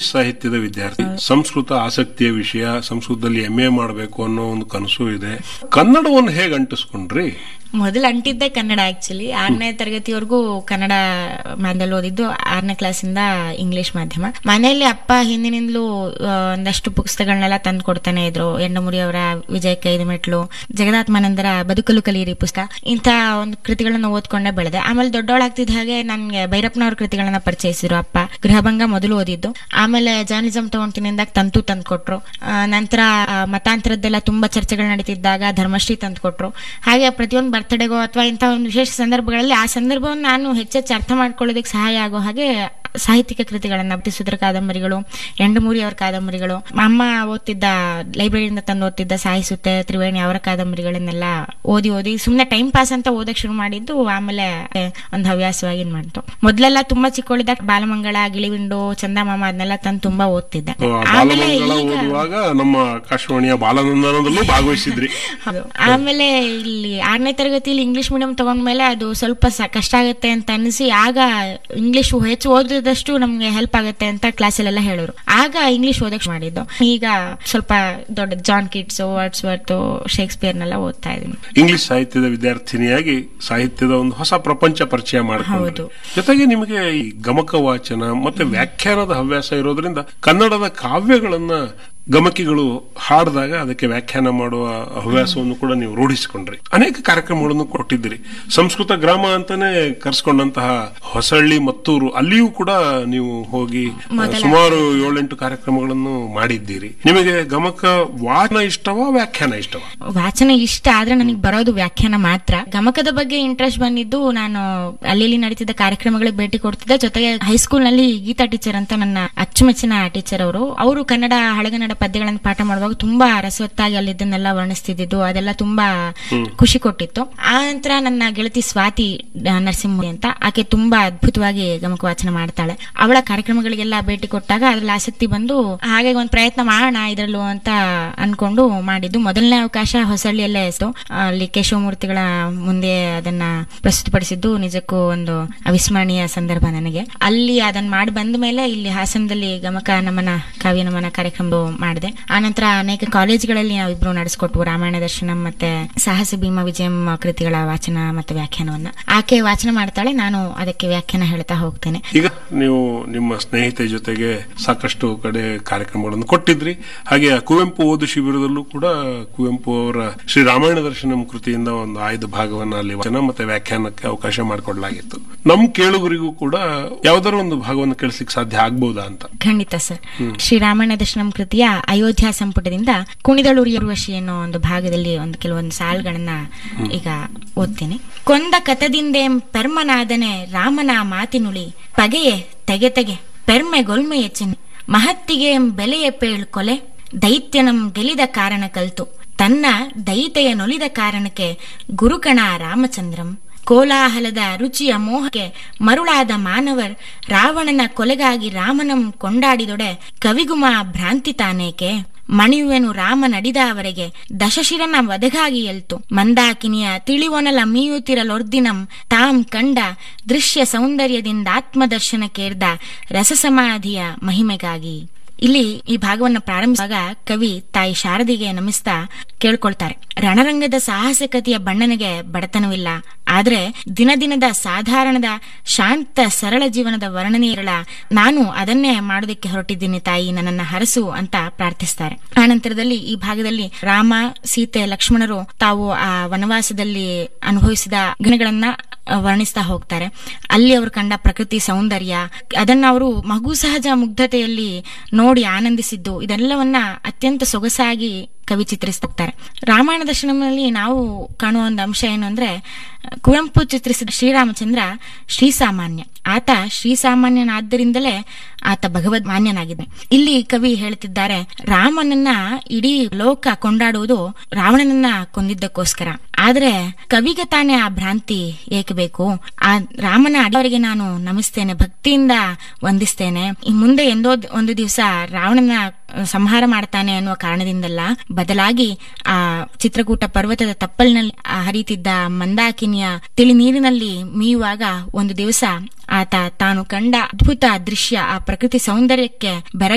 English ಸಾಹಿತ್ಯದ ವಿದ್ಯಾರ್ಥಿ ಸಂಸ್ಕೃತ ಆಸಕ್ತಿಯ ವಿಷಯ ಸಂಸ್ಕೃತದಲ್ಲಿ ಎಂ ಎ ಮಾಡಬೇಕು ಅನ್ನೋ ಒಂದು ಕನಸು ಇದೆ ಕನ್ನಡವನ್ನು ಹೇಗೆ ಅಂಟಿಸ್ಕೊಂಡ್ರಿ ಮೊದಲು ಅಂಟಿದ್ದೆ ಕನ್ನಡ ಆಕ್ಚುಲಿ ಆರನೇ ತರಗತಿವರೆಗೂ ಕನ್ನಡ ಮಾಧ್ಯಮದಲ್ಲಿ ಓದಿದ್ದು ಆರನೇ ಕ್ಲಾಸಿಂದ ಇಂಗ್ಲಿಷ್ ಮಾಧ್ಯಮ ಮನೆಯಲ್ಲಿ ಅಪ್ಪ ಹಿಂದಿನಿಂದಲೂ ಆ, ಒಂದಷ್ಟು ಪುಸ್ತಕಗಳನ್ನೆಲ್ಲ ತಂದು ಕೊಡ್ತಾನೆ ಇದ್ರು ಎಂಡಮುರಿ ಅವರ ವಿಜಯ ಕೈದ ಮೆಟ್ಲು ಜಗದಾತ್ಮಾನಂದರ ಬದುಕಲು ಕಲಿಯಿರಿ ಪುಸ್ತಕ ಇಂಥ ಒಂದು ಕೃತಿಗಳನ್ನ ಓದ್ಕೊಂಡೇ ಬೆಳೆದೆ ಆಮೇಲೆ ದೊಡ್ಡವಳಾಗ್ತಿದ್ದ ಹಾಗೆ ನನ್ಗೆ ಭೈರಪ್ಪನವ್ರ ಕೃತಿಗಳನ್ನ ಪರಿಚಯಿಸಿದ್ರು ಅಪ್ಪ ಗೃಹಭಂಗ ಮೊದಲು ಓದಿದ್ದು ಆಮೇಲೆ ಜರ್ನಲಿಸಂ ತಗೊಂತೀನಿ ಅಂದಾಗ ತಂತು ತಂದು ಕೊಟ್ರು ಆ, ನಂತರ ಆ, ಮತಾಂತರದ್ದೆಲ್ಲ ತುಂಬಾ ಚರ್ಚೆಗಳು ನಡೀತಿದ್ದಾಗ ಧರ್ಮಶ್ರೀ ತಂದು ಕೊಟ್ರು ಹಾಗೆ ಪ್ರತಿಯೊಂದು ಬರ್ತ್ಡೇಗೋ ಅಥವಾ ಇಂಥ ಒಂದು ವಿಶೇಷ ಸಂದರ್ಭಗಳಲ್ಲಿ ಆ ಸಂದರ್ಭವನ್ನು ನಾನು ಹೆಚ್ಚೆಚ್ಚು ಅರ್ಥ ಮಾಡ್ಕೊಳ್ಳೋದಕ್ಕೆ ಸಹಾಯ ಆಗೋ ಹಾಗೆ ಸಾಹಿತ್ಯಿಕ ಕೃತಿಗಳನ್ನ ಬಟ್ಟಿಸುದ್ರ ಕಾದಂಬರಿಗಳು ಎಂಡಮೂರಿ ಅವರ ಕಾದಂಬರಿಗಳು ಅಮ್ಮ ಓದ್ತಿದ್ದ ಲೈಬ್ರರಿಯಿಂದ ತಂದು ಓದ್ತಿದ್ದ ಸಾಹಿಸುತ್ತೆ ತ್ರಿವೇಣಿ ಅವರ ಕಾದಂಬರಿಗಳನ್ನೆಲ್ಲ ಓದಿ ಓದಿ ಸುಮ್ಮನೆ ಟೈಮ್ ಪಾಸ್ ಅಂತ ಓದಕ್ ಶುರು ಮಾಡಿದ್ದು ಆಮೇಲೆ ಒಂದು ಹವ್ಯಾಸವಾಗಿ ಇದ್ ಮಾಡ್ತು ಮೊದ್ಲೆಲ್ಲ ತುಂಬಾ ಚಿಕ್ಕವಳಿದ್ದಾಗ ಬಾಲಮಂಗಳ ಗಿಳಿವಿಂಡು ಚಂದಮಾಮ ಅದನ್ನೆಲ್ಲ ತಂದು ತುಂಬಾ ಓದ್ತಿದ್ದೆ ಆ, ಆಮೇಲೆ ಬಾಲಮಂಗಳ ಈಗ ಓದುವಾಗ ನಮ್ಮ ಆಕಾಶವಾಣಿಯ ಬಾಲನಂದನದಲ್ಲೂ ಭಾಗವಹಿಸಿದ್ರಿ ಹೌದು ಆಮೇಲೆ ಇಲ್ಲಿ ಆರನೇ ತರಗತಿಯಲ್ಲಿ ಇಂಗ್ಲಿಷ್ ಮೀಡಿಯಂ ತಗೊಂಡ್ಮೇಲೆ ಅದು ಸ್ವಲ್ಪ ಸ- ಕಷ್ಟ ಆಗುತ್ತೆ ಅಂತ ಅನಿಸಿ ಆಗ ಇಂಗ್ಲಿಷ್ ಹೆಚ್ಚು ಓದಿದಷ್ಟು ನಮ್ಗೆ ಹೆಲ್ಪ್ ಆಗುತ್ತೆ ಅಂತ ಕ್ಲಾಸಲ್ಲೆಲ್ಲ ಹೇಳೋರು ಆಗ ಇಂಗ್ಲಿಷ್ ಓದಕ್ ಮಾಡಿದ್ದು ಈಗ ಸ್ವಲ್ಪ ದೊಡ್ಡ ಜಾನ್ ಕಿಟ್ಸ್ ವರ್ಡ್ಸ್ ವರ್ತ್ ಶೇಕ್ಸ್ಪಿಯರ್ನೆಲ್ಲ ಓದ್ತಾ ಇದೀನಿ ಇಂಗ್ಲಿಷ್ ಸಾಹಿತ್ಯದ ವಿದ್ಯಾರ್ಥಿನಿಯಾಗಿ ಸಾಹಿತ್ಯದ ಒಂದು ಹೊಸ ಪ್ರಪಂಚ ಪರಿಚಯ ಮಾಡಿಕೊಂಡ್ರಿ ಹೌದು. ಜೊತೆಗೆ ನಿಮಗೆ ಈ ಗಮಕ ವಾಚನ ಮತ್ತೆ ವ್ಯಾಖ್ಯಾನದ ಹವ್ಯಾಸ ಇರೋದ್ರಿಂದ ಕನ್ನಡದ ಕಾವ್ಯಗಳನ್ನ ಗಮಕಿಗಳು ಹಾಡಿದಾಗ ಅದಕ್ಕೆ ವ್ಯಾಖ್ಯಾನ ಮಾಡುವ ಹವ್ಯಾಸವನ್ನು ಕೂಡ ನೀವು ರೂಢಿಸಿಕೊಂಡ್ರಿ ಅನೇಕ ಕಾರ್ಯಕ್ರಮಗಳನ್ನು ಕೊಟ್ಟಿದ್ದೀರಿ ಸಂಸ್ಕೃತ ಗ್ರಾಮ ಅಂತಾನೆ ಕರೆಸ್ಕೊಂಡಂತಹ ಹೊಸಳ್ಳಿ ಮತ್ತೂರು ಅಲ್ಲಿಯೂ ಕೂಡ ನೀವು ಹೋಗಿ ಸುಮಾರು ಏಳೆಂಟು ಕಾರ್ಯಕ್ರಮಗಳನ್ನು ಮಾಡಿದ್ದೀರಿ ನಿಮಗೆ ಗಮಕ ವಾಚನ ಇಷ್ಟವಾ ವ್ಯಾಖ್ಯಾನ ಇಷ್ಟವಾ ವಾಚನ ಇಷ್ಟ ಆದ್ರೆ ನನಗೆ ಬರೋದು ವ್ಯಾಖ್ಯಾನ ಮಾತ್ರ ಗಮಕದ ಬಗ್ಗೆ ಇಂಟ್ರೆಸ್ಟ್ ಬಂದಿದ್ದು ನಾನು ಅಲ್ಲಿ ಇಲ್ಲಿ ನಡೀತಿದ್ದ ಕಾರ್ಯಕ್ರಮಗಳಿಗೆ ಭೇಟಿ ಕೊಡ್ತಿದ್ದೆ ಜೊತೆಗೆ ಹೈಸ್ಕೂಲ್ ನಲ್ಲಿ ಗೀತಾ ಟೀಚರ್ ಅಂತ ನನ್ನ ಅಚ್ಚುಮೆಚ್ಚಿನ ಟೀಚರ್ ಅವರು ಅವರು ಕನ್ನಡ ಹಳಗನ್ನಡ ಪದ್ಯಗಳನ್ನು ಪಾಠ ಮಾಡುವಾಗ ತುಂಬಾ ರಸವತ್ತಾಗಿ ಅಲ್ಲಿದ್ದನ್ನೆಲ್ಲ ವರ್ಣಿಸ್ತಿದ್ದು ಅದೆಲ್ಲ ತುಂಬಾ ಖುಷಿ ಕೊಟ್ಟಿತ್ತು ಆ ನಂತರ ನನ್ನ ಗೆಳತಿ ಸ್ವಾತಿ ಆ, ನರಸಿಂಹಮೂರ್ತಿ ಅಂತ ಆಕೆ ತುಂಬಾ ಅದ್ಭುತವಾಗಿ ಗಮಕ ವಾಚನ ಮಾಡ್ತಾಳೆ ಅವಳ ಕಾರ್ಯಕ್ರಮಗಳಿಗೆಲ್ಲ ಭೇಟಿ ಕೊಟ್ಟಾಗ ಅದ್ರಲ್ಲಿ ಆಸಕ್ತಿ ಬಂದು ಹಾಗೆ ಒಂದು ಪ್ರಯತ್ನ ಮಾಡೋಣ ಇದ್ರಲ್ಲೂ ಅಂತ ಅನ್ಕೊಂಡು ಮಾಡಿದ್ದು ಮೊದಲನೇ ಅವಕಾಶ ಹೊಸಳ್ಳಿಯಲ್ಲೇ ಇತ್ತು ಅಲ್ಲಿ ಕೇಶವಮೂರ್ತಿಗಳ ಮುಂದೆ ಅದನ್ನ ಪ್ರಸ್ತುತಪಡಿಸಿದ್ದು ನಿಜಕ್ಕೂ ಒಂದು ಅವಿಸ್ಮರಣೀಯ ಸಂದರ್ಭ ನನಗೆ ಅಲ್ಲಿ ಅದನ್ನ ಮಾಡಿ ಬಂದ ಮೇಲೆ ಇಲ್ಲಿ ಹಾಸನದಲ್ಲಿ ಗಮಕ ನಮನ ಕಾವ್ಯ ನಮನ ಕಾರ್ಯಕ್ರಮ ಮಾಡಿದೆ ಆನಂತರ ಅನೇಕ ಕಾಲೇಜುಗಳಲ್ಲಿ ನಾವಿಬ್ರು ನಡೆಸ್ಕೊಟ್ವು ರಾಮಾಯಣ ದರ್ಶನ ಮತ್ತೆ ಸಾಹಸ ಭೀಮ ವಿಜಯಂ ಕೃತಿಗಳ ವಾಚನ ಮತ್ತೆ ವ್ಯಾಖ್ಯಾನವನ್ನ ಆಕೆ ವಾಚನ ಮಾಡ್ತಾಳೆ ನಾನು ಅದಕ್ಕೆ ವ್ಯಾಖ್ಯಾನ ಹೇಳ್ತಾ ಹೋಗ್ತೇನೆ ಈಗ ನೀವು ನಿಮ್ಮ ಸ್ನೇಹಿತೆ ಜೊತೆಗೆ ಸಾಕಷ್ಟು ಕಡೆ ಕಾರ್ಯಕ್ರಮಗಳನ್ನು ಕೊಟ್ಟಿದ್ರಿ ಹಾಗೆ ಆ ಕುವೆಂಪು ಓದು ಶಿಬಿರದಲ್ಲೂ ಕೂಡ ಕುವೆಂಪು ಅವರ ಶ್ರೀ ರಾಮಾಯಣ ದರ್ಶನಂ ಕೃತಿಯಿಂದ ಒಂದು ಆಯ್ದ ಭಾಗವನ್ನ ಅಲ್ಲಿ ವಚನ ಮತ್ತೆ ವ್ಯಾಖ್ಯಾನಕ್ಕೆ ಅವಕಾಶ ಮಾಡಿಕೊಡ್ಲಾಗಿತ್ತು ನಮ್ ಕೇಳುಗರಿಗೂ ಕೂಡ ಯಾವ್ದಾರ ಒಂದು ಭಾಗವನ್ನು ಕೇಳಿಸ್ಲಿಕ್ಕೆ ಸಾಧ್ಯ ಆಗ್ಬೋದಾ ಅಂತ ಖಂಡಿತ ಸರ್ ಶ್ರೀರಾಮಾಯಣ ದರ್ಶನಂ ಕೃತಿಯ ಅಯೋಧ್ಯ ಸಂಪುಟದಿಂದ ಕುಣಿದಳೂರಿ ಉರ್ವಶಿ ಅನ್ನೋ ಒಂದು ಭಾಗದಲ್ಲಿ ಒಂದು ಕೆಲವೊಂದು ಸಾಲುಗಳನ್ನ ಈಗ ಓದ್ತೀನಿ ಕೊಂದ ಕಥದಿಂದೇಂ ಪೆರ್ಮನಾದನೆ ರಾಮನ ಮಾತಿನುಳಿ ಪಗೆಯೆ ತೆಗೆ ತೆಗೆ ಪೆರ್ಮೆ ಗೊಲ್ಮೆಯ ಚಿಹ್ನೆ ಮಹತ್ತಿಗೆ ಬೆಲೆಯ ಪೇಳ್ ಕೊಲೆ ದೈತ್ಯನಂ ಗೆಲಿದ ಕಾರಣ ಕಲ್ತು ತನ್ನ ದೈತೆಯ ನೊಲಿದ ಕಾರಣಕ್ಕೆ ಗುರುಕಣ ರಾಮಚಂದ್ರಂ ಕೋಲಾಹಲದ ರುಚಿಯ ಮೋಹಕ್ಕೆ ಮರುಳಾದ ಮಾನವರ್ ರಾವಣನ ಕೊಲೆಗಾಗಿ ರಾಮನಂ ಕೊಂಡಾಡಿದೊಡೆ ಕವಿಗುಮ ಭ್ರಾಂತಿ ತಾನೇಕೆ ಮಣಿಯುವೆನು ರಾಮ ನಡಿದ ಅವರೆಗೆ ದಶಶಿರನ ವಧಗಾಗಿ ಎಲ್ತು ಮಂದಾಕಿನಿಯ ತಿಳಿವೊನಲ ಮೀಯುತ್ತಿರಲೊರ್ದಿನಂ ತಾಂ ಕಂಡ ದೃಶ್ಯ ಸೌಂದರ್ಯದಿಂದ ಆತ್ಮದರ್ಶನಕ್ಕೇರ್ದ ರಸಸಮಾಧಿಯ ಮಹಿಮೆಗಾಗಿ ಇಲ್ಲಿ ಈ ಭಾಗವನ್ನು ಪ್ರಾರಂಭಿಸುವಾಗ ಕವಿ ತಾಯಿ ಶಾರದಿಗೆ ನಮಿಸ್ತಾ ಕೇಳ್ಕೊಳ್ತಾರೆ ರಣರಂಗದ ಸಾಹಸಿಕತೆಯ ಬಣ್ಣನೆಗೆ ಬಡತನವಿಲ್ಲ ಆದ್ರೆ ದಿನ ದಿನದ ಸಾಧಾರಣದ ಶಾಂತ ಸರಳ ಜೀವನದ ವರ್ಣನೆ ಇರಲ್ಲ ನಾನು ಅದನ್ನೇ ಮಾಡೋದಕ್ಕೆ ಹೊರಟಿದ್ದೀನಿ ತಾಯಿ ನನ್ನನ್ನ ಹರಸು ಅಂತ ಪ್ರಾರ್ಥಿಸ್ತಾರೆ ಆ ನಂತರದಲ್ಲಿ ಈ ಭಾಗದಲ್ಲಿ ರಾಮ ಸೀತೆ ಲಕ್ಷ್ಮಣರು ತಾವು ಆ ವನವಾಸದಲ್ಲಿ ಅನುಭವಿಸಿದ ಘನಗಳನ್ನ ವರ್ಣಿಸ್ತಾ ಹೋಗ್ತಾರೆ ಅಲ್ಲಿ ಅವರು ಕಂಡ ಪ್ರಕೃತಿ ಸೌಂದರ್ಯ ಅದನ್ನ ಅವರು ಮಗು ಸಹಜ ಮುಗ್ಧತೆಯಲ್ಲಿ ನೋಡಿ ಆನಂದಿಸಿದ್ದು ಇದೆಲ್ಲವನ್ನ ಅತ್ಯಂತ ಸೊಗಸಾಗಿ ಕವಿ ಚಿತ್ರಿಸ್ತಾರೆ ರಾಮಾಯಣ ದರ್ಶನದಲ್ಲಿ ನಾವು ಕಾಣುವ ಒಂದು ಅಂಶ ಏನು ಅಂದ್ರೆ ಕುವೆಂಪು ಚಿತ್ರಿಸಿದ ಶ್ರೀರಾಮಚಂದ್ರ ಶ್ರೀಸಾಮಾನ್ಯ ಆತ ಶ್ರೀಸಾಮಾನ್ಯನಾದ್ದರಿಂದಲೇ ಆತ ಭಗವದ್ ಮಾನ್ಯನಾಗಿದೆ ಇಲ್ಲಿ ಕವಿ ಹೇಳ್ತಿದ್ದಾರೆ ರಾಮನನ್ನ ಇಡೀ ಲೋಕ ಕೊಂಡಾಡುವುದು ರಾವಣನನ್ನ ಕೊಂದಿದ್ದಕ್ಕೋಸ್ಕರ ಆದ್ರೆ ಕವಿಗೆ ತಾನೇ ಆ ಭ್ರಾಂತಿ ಏಕೆ ಬೇಕು ಆ ರಾಮನ ಅಡಿಯವರಿಗೆ ನಾನು ನಮಿಸ್ತೇನೆ ಭಕ್ತಿಯಿಂದ ವಂದಿಸ್ತೇನೆ ಈ ಮುಂದೆ ಎಂದೋ ಒಂದು ದಿವಸ ರಾವಣನ ಸಂಹಾರ ಮಾಡ್ತಾನೆ ಅನ್ನುವ ಕಾರಣದಿಂದಲ್ಲ ಬದಲಾಗಿ ಆ ಚಿತ್ರಕೂಟ ಪರ್ವತದ ತಪ್ಪಲಿನಲ್ಲಿ ಆ ಹರಿತಿದ್ದ ಮಂದಾಕಿನಿಯ ತಿಳಿ ನೀರಿನಲ್ಲಿ ಮೀಯುವಾಗ ಒಂದು ದಿವಸ ಆತ ತಾನು ಕಂಡ ಅದ್ಭುತ ದೃಶ್ಯ ಆ ಪ್ರಕೃತಿ ಸೌಂದರ್ಯಕ್ಕೆ ಬೆರ